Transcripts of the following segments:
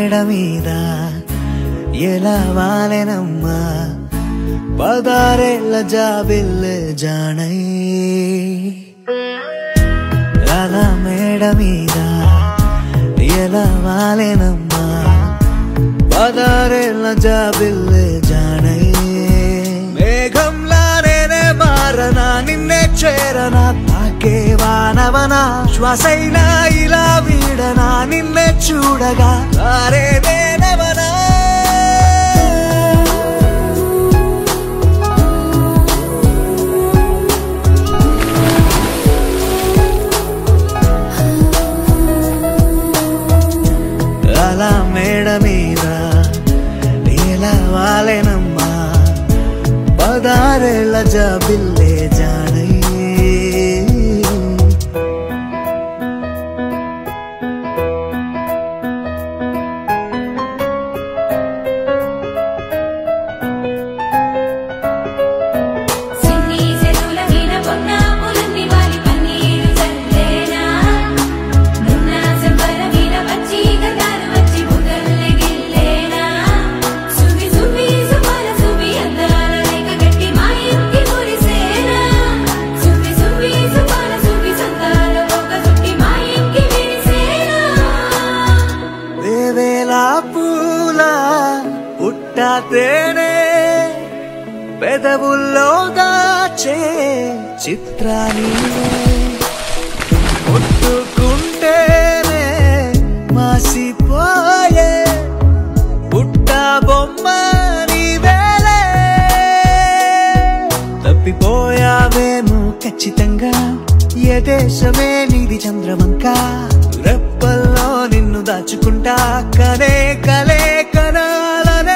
మేడ మీద ఎలా వాలెనమ్మా పదారేళ్ళ జాబిల్లే జానై అలా మేడ మీద ఎలా వాలెనమ్మా పదారేళ్ళ జాబిల్లే జానై మేఘంలా నేనే మారనా నిన్నే చేరనా తాకే వానవనా శ్వాసైనా ఇలా వీడనా నిన్నే చూడగా సారే నేనవనా అలా మేడ మీద ఎలా వాలెనమ్మా పదారేళ్ళ జాబిల్లే జానై సిన్ని సెతుల వీణ పొన్న పులన్ని వాలి పన్నీరు చల్లేనా నున్న సెంపల వీణ వచ్చి గంధాలు వచ్చి బుగ్గల్లె గిల్లేనా సువి సువి సుమల సువి అందాల రేఖ గట్టి మా ఇంటి మురిసేనా సువి సువి సుమల సువి సంతాల ఒక సుట్టి మా ఇంటి విరిసేనా వేవేలా పూల పుట్టా తేనే పెదవుల్లో దాచే చిత్రాన్ని ముట్టుకుంటేనే మాసిపోయే పుట్ట బొమ్మ నీవేలే తప్పిపోయావేమో ఖచ్చితంగా ఏ దేశమే నీది చంద్రవంక రెప్పల్లో నిన్ను దాచుకుంటా కనే కలే కనాలనే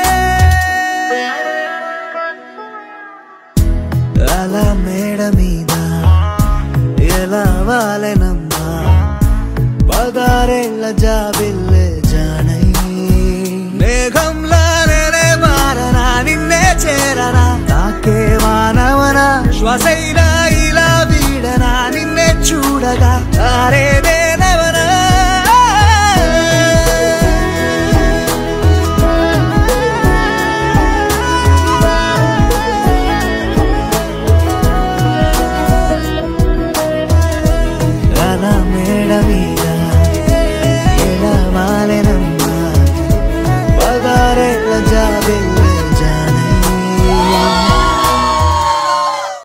అలా మేడ మీద ఎలా వాలెనమ్మా పదారేళ్ళ జాబిల్లే జానై మేఘంలా నేనే మారనా నిన్నే చేరనా తాకే వానవనా శ్వాసైనా ఇలా వీడనా నిన్నే చూడగా తారే